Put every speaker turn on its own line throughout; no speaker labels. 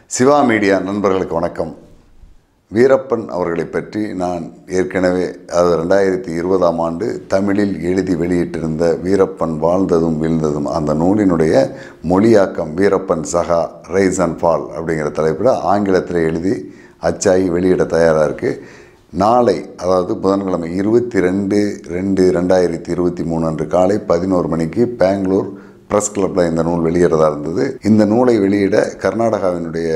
Siva media நண்பர்களுக்கு வணக்கம் வீரப்பன் அவர்களை பற்றி நான் ஏற்கனவே அது ரெண்டாயிரத்தி இருபதாம் ஆண்டு தமிழில் எழுதி வெளியிட்டிருந்த வீரப்பன் வாழ்ந்ததும் வீழ்ந்ததும் அந்த நூலினுடைய மொழியாக்கம் வீரப்பன் சகா ரைஸ் அண்ட் ஃபால் அப்படிங்கிற தலைப்பில் ஆங்கிலத்தில் எழுதி அச்சாகி வெளியிட தயாராக இருக்குது நாளை அதாவது புதன்கிழமை இருபத்தி ரெண்டு ரெண்டு ரெண்டாயிரத்தி இருபத்தி மூணு அன்று காலை பதினோரு மணிக்கு பெங்களூர் ப்ரெஸ் கிளப்பில் இந்த நூல் வெளியிடறதா இருந்தது இந்த நூலை வெளியிட கர்நாடகாவினுடைய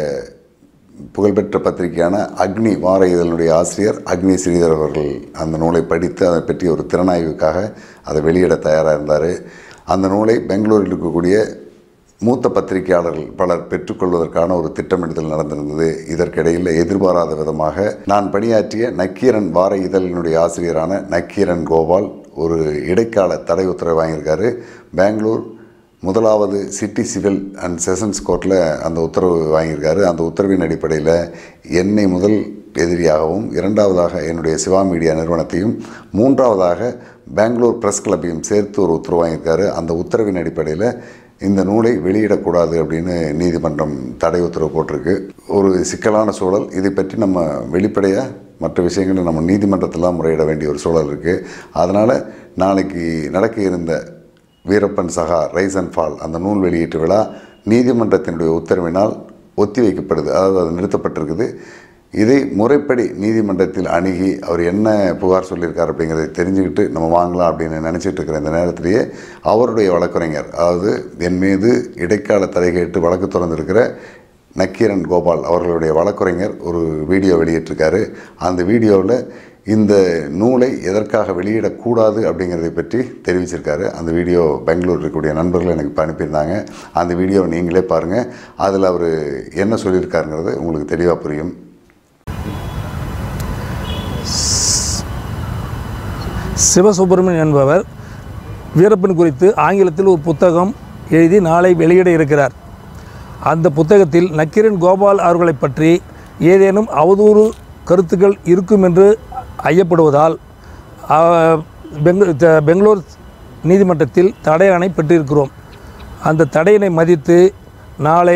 புகழ்பெற்ற பத்திரிகையான அக்னி வார இதழினுடைய ஆசிரியர் அக்னி ஸ்ரீதர் அவர்கள் அந்த நூலை படித்து அதை பற்றி ஒரு திறனாய்வுக்காக அதை வெளியிட தயாராக இருந்தார் அந்த நூலை பெங்களூரில் இருக்கக்கூடிய மூத்த பத்திரிகையாளர்கள் பலர் பெற்றுக்கொள்வதற்கான ஒரு திட்டமிடுதல் நடந்திருந்தது இதற்கிடையில் எதிர்பாராத விதமாக நான் பணியாற்றிய நக்கீரன் வார இதழினுடைய ஆசிரியரான நக்கீரன் கோபால் ஒரு இடைக்கால தடை உத்தரவு வாங்கியிருக்காரு பெங்களூர் முதலாவது சிட்டி சிவில் அண்ட் செஷன்ஸ் கோர்ட்டில் அந்த உத்தரவு வாங்கியிருக்காரு அந்த உத்தரவின் அடிப்படையில் என்னை முதல் எதிரியாகவும் இரண்டாவதாக என்னுடைய சிவா மீடியா நிறுவனத்தையும் மூன்றாவதாக பெங்களூர் ப்ரெஸ் கிளப்பையும் சேர்த்து ஒரு உத்தரவு வாங்கியிருக்காரு அந்த உத்தரவின் அடிப்படையில் இந்த நூலை வெளியிடக்கூடாது அப்படின்னு நீதிமன்றம் தடை உத்தரவு போட்டிருக்கு ஒரு சிக்கலான சூழல் இதை பற்றி நம்ம வெளிப்படையாக மற்ற விஷயங்களை நம்ம நீதிமன்றத்தில் முறையிட வேண்டிய ஒரு சூழல் இருக்குது அதனால் நாளைக்கு நடக்க இருந்த வீரப்பன் சகா ரைஸ் அண்ட் ஃபால் அந்த நூல் வெளியீட்டு விழா நீதிமன்றத்தினுடைய உத்தரவினால் ஒத்தி வைக்கப்படுது அதாவது அது நிறுத்தப்பட்டிருக்குது இதை முறைப்படி நீதிமன்றத்தில் அணுகி அவர் என்ன புகார் சொல்லியிருக்கார் அப்படிங்கிறதை தெரிஞ்சுக்கிட்டு நம்ம வாங்கலாம் அப்படின்னு நினச்சிட்டு இருக்கிற இந்த நேரத்திலேயே அவருடைய வழக்குரைஞர் அதாவது என் மீது இடைக்கால தடை கேட்டு வழக்கு திறந்திருக்கிற நக்கீரன் கோபால் அவர்களுடைய வழக்குரைஞர் ஒரு வீடியோ வெளியிட்டிருக்காரு அந்த வீடியோவில் இந்த நூலை எதற்காக வெளியிடக்கூடாது அப்படிங்கிறதை பற்றி தெரிவிச்சிருக்காரு அந்த வீடியோ பெங்களூர் இருக்கக்கூடிய நண்பர்கள் எனக்கு இப்போ அனுப்பியிருந்தாங்க அந்த வீடியோவை நீங்களே பாருங்கள் அதில் அவர் என்ன சொல்லியிருக்காருங்கிறது உங்களுக்கு தெளிவாக புரியும்
சிவசுப்பிரமணியன் என்பவர் வீரப்பன் குறித்து ஆங்கிலத்தில் ஒரு புத்தகம் எழுதி நாளை வெளியிட இருக்கிறார் அந்த புத்தகத்தில் நக்கீரன் கோபால் அவர்களை பற்றி ஏதேனும் அவதூறு கருத்துக்கள் இருக்கும் என்று ஐயப்படுவதால் அஹ், பெங்க- த- பெங்களூர் நீதிமன்றத்தில் தடையாணை பெற்றிருக்கிறோம் அந்த தடையினை மதித்து நாளை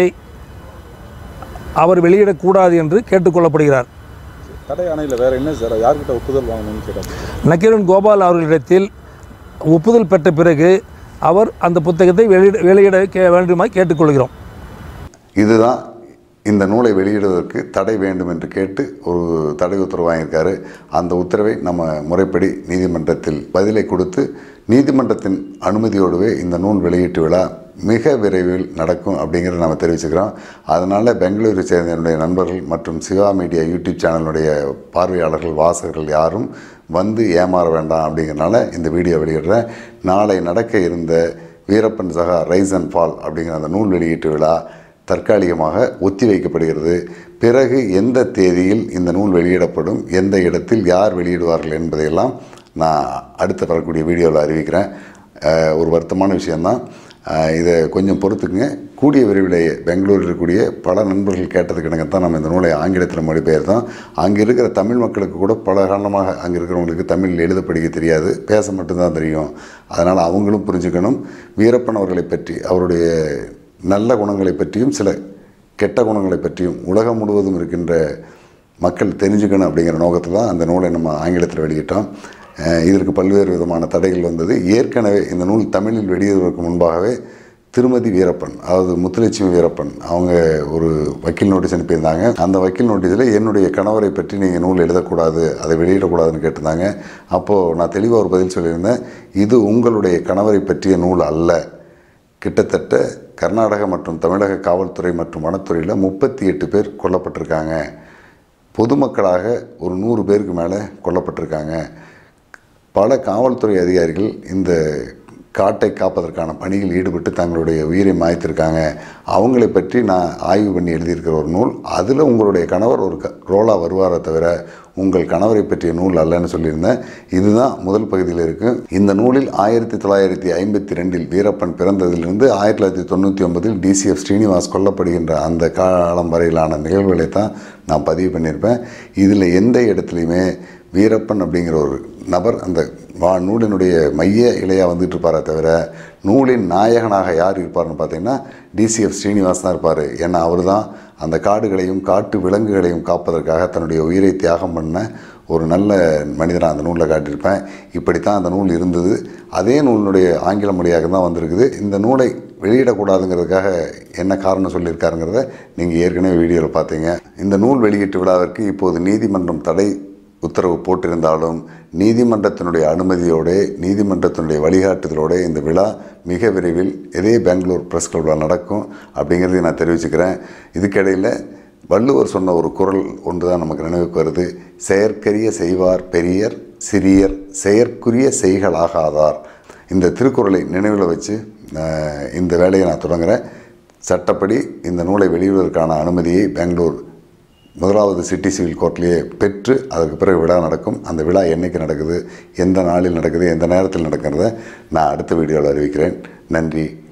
அவர் வெளியிடக்கூடாது என்று கேட்டுக்கொள்ளப்படுகிறார்
தடை ஆணையில் வேற என்ன சார் யார்கிட்ட ஒப்புதல் வாங்கணும்னு கேட்டாங்க
நக்கீரன் கோபால் அவர்களிடத்தில் ஒப்புதல் பெற்ற பிறகு அவர் அந்த புத்தகத்தை வெளியிட வெளியிட கே வேண்டுமாய் கேட்டுக்கொள்கிறோம்
இதுதான் இந்த நூலை வெளியிடுவதற்கு தடை வேண்டும் என்று கேட்டு ஒரு தடை உத்தரவு வாங்கியிருக்காரு அந்த உத்தரவை நம்ம முறைப்படி நீதிமன்றத்தில் பதிலை கொடுத்து நீதிமன்றத்தின் அனுமதியோடவே இந்த நூல் வெளியீட்டு விழா மிக விரைவில் நடக்கும் அப்படிங்கிறத நம்ம தெரிவிச்சுக்கிறோம் அதனால் பெங்களூரை சேர்ந்த என்னுடைய நண்பர்கள் மற்றும் சிவா மீடியா யூடியூப் சேனலுடைய பார்வையாளர்கள் வாசகர்கள் யாரும் வந்து ஏமாற வேண்டாம் அப்படிங்கிறனால இந்த வீடியோ வெளியிடுறேன் நாளை நடக்க இருந்த வீரப்பன் சகா ரைஸ் அண்ட் ஃபால் அப்படிங்கிற அந்த நூல் வெளியீட்டு விழா தற்காலிகமாக ஒத்தி வைக்கப்படுகிறது பிறகு எந்த தேதியில் இந்த நூல் வெளியிடப்படும் எந்த இடத்தில் யார் வெளியிடுவார்கள் என்பதையெல்லாம் நான் அடுத்து வரக்கூடிய வீடியோவில் அறிவிக்கிறேன் அஹ், ஒரு வருத்தமான விஷயந்தான் அஹ், இதை கொஞ்சம் பொறுத்துக்குங்க கூடிய விரைவிலேயே பெங்களூரில் இருக்கக்கூடிய பல நண்பர்கள் கேட்டதுக்கு இணங்க தான் நம்ம இந்த நூலை ஆங்கிலத்தில் மொழிபெயர்த்தோம் அங்கே இருக்கிற தமிழ் மக்களுக்கு கூட பல காரணமாக அங்கே இருக்கிறவங்களுக்கு தமிழ் எழுத படிக்க தெரியாது பேச மட்டும்தான் தெரியும் அதனால் அவங்களும் புரிஞ்சுக்கணும் வீரப்பன் அவர்களை பற்றி அவருடைய நல்ல குணங்களை பற்றியும் சில கெட்ட குணங்களை பற்றியும் உலகம் முழுவதும் இருக்கின்ற மக்கள் தெரிஞ்சுக்கணும் அப்படிங்கிற நோக்கத்தில் தான் அந்த நூலை நம்ம ஆங்கிலத்தில் வெளியிட்டோம் அஹ் இதற்கு பல்வேறு விதமான தடைகள் வந்தது ஏற்கனவே இந்த நூல் தமிழில் வெளியிடுவதற்கு முன்பாகவே திருமதி வீரப்பன் அதாவது முத்துலட்சுமி வீரப்பன் அவங்க ஒரு வக்கீல் நோட்டீஸ் அனுப்பியிருந்தாங்க அந்த வக்கீல் நோட்டீஸில் என்னுடைய கணவரை பற்றி நீங்கள் நூல் எழுதக்கூடாது அதை வெளியிடக்கூடாதுன்னு கேட்டிருந்தாங்க அப்போது நான் தெளிவாக ஒரு பதில் சொல்லியிருந்தேன் இது உங்களுடைய கணவரை பற்றிய நூல் அல்ல கிட்டத்தட்ட கர்நாடக மற்றும் தமிழக காவல்துறை மற்றும் வனத்துறையில் முப்பத்தி எட்டு பேர் கொல்லப்பட்டிருக்காங்க பொதுமக்களாக ஒரு நூறு பேருக்கு மேலே கொல்லப்பட்டிருக்காங்க பல காவல்துறை அதிகாரிகள் இந்த காட்டை காப்பதற்கான பணியில் ஈடுபட்டு தங்களுடைய உயிரை மாய்த்திருக்காங்க அவங்களை பற்றி நான் ஆய்வு பண்ணி எழுதியிருக்கிற ஒரு நூல் அதில் உங்களுடைய கணவர் ஒரு க ரோலாக வருவாரே தவிர உங்கள் கணவரை பற்றிய நூல் அல்லன்னு சொல்லியிருந்தேன் இதுதான் முதல் பகுதியில் இருக்குது இந்த நூலில் ஆயிரத்தி தொள்ளாயிரத்தி ஐம்பத்தி ரெண்டில் வீரப்பன் பிறந்ததிலிருந்து ஆயிரத்தி தொள்ளாயிரத்தி தொண்ணூற்றி ஒன்பதில் டிசிஎஃப் ஸ்ரீனிவாஸ் கொல்லப்படுகின்ற அந்த காலம் வரையிலான நிகழ்வுகளை தான் நான் பதிவு பண்ணியிருப்பேன் இதில் எந்த இடத்துலையுமே வீரப்பன் அப்படிங்கிற ஒரு நபர் அந்த வா நூலினுடைய மைய இலையாக வந்துட்டு இருப்பாரே தவிர நூலின் நாயகனாக யார் இருப்பார்னு பார்த்தீங்கன்னா டிசிஎஃப் ஸ்ரீனிவாஸ் தான் இருப்பார் ஏன்னா அவர் தான் அந்த காடுகளையும் காட்டு விலங்குகளையும் காப்பதற்காக தன்னுடைய உயிரை தியாகம் பண்ண ஒரு நல்ல மனிதனை அந்த நூலில் காட்டியிருப்பேன் இப்படித்தான் அந்த நூல் இருந்தது அதே நூலினுடைய ஆங்கில மொழியாக தான் வந்திருக்குது இந்த நூலை வெளியிடக்கூடாதுங்கிறதுக்காக என்ன காரணம் சொல்லியிருக்காருங்கிறத நீங்கள் ஏற்கனவே வீடியோவில் பார்த்தீங்க இந்த நூல் வெளியீட்டு விழாவிற்கு இப்போது நீதிமன்றம் தடை உத்தரவு போட்டிருந்தாலும் நீதிமன்றத்தினுடைய அனுமதியோடு நீதிமன்றத்தினுடைய வழிகாட்டுதலோடு இந்த விழா மிக விரைவில் இதே பெங்களூர் ப்ரெஸ் கிளப்பில் நடக்கும் அப்படிங்கிறதையும் நான் தெரிவிச்சுக்கிறேன் இதுக்கிடையில் வள்ளுவர் சொன்ன ஒரு குறள் ஒன்று தான் நமக்கு நினைவுக்கு வருது செயற்கரிய செய்வார் பெரியர் சிறியர் செயற்குரிய செய்களாகாதார் இந்த திருக்குறளை நினைவில் வச்சு அஹ், இந்த வேலையை நான் தொடங்குறேன் சட்டப்படி இந்த நூலை வெளியிடுவதற்கான அனுமதியை பெங்களூர் முதலாவது சிட்டி சிவில் கோர்ட்லேயே பெற்று அதற்கு பிறகு விழா நடக்கும் அந்த விழா என்னைக்கு நடக்குது எந்த நாளில் நடக்குது எந்த நேரத்தில் நடக்கிறத நான் அடுத்த வீடியோவில் அறிவிக்கிறேன் நன்றி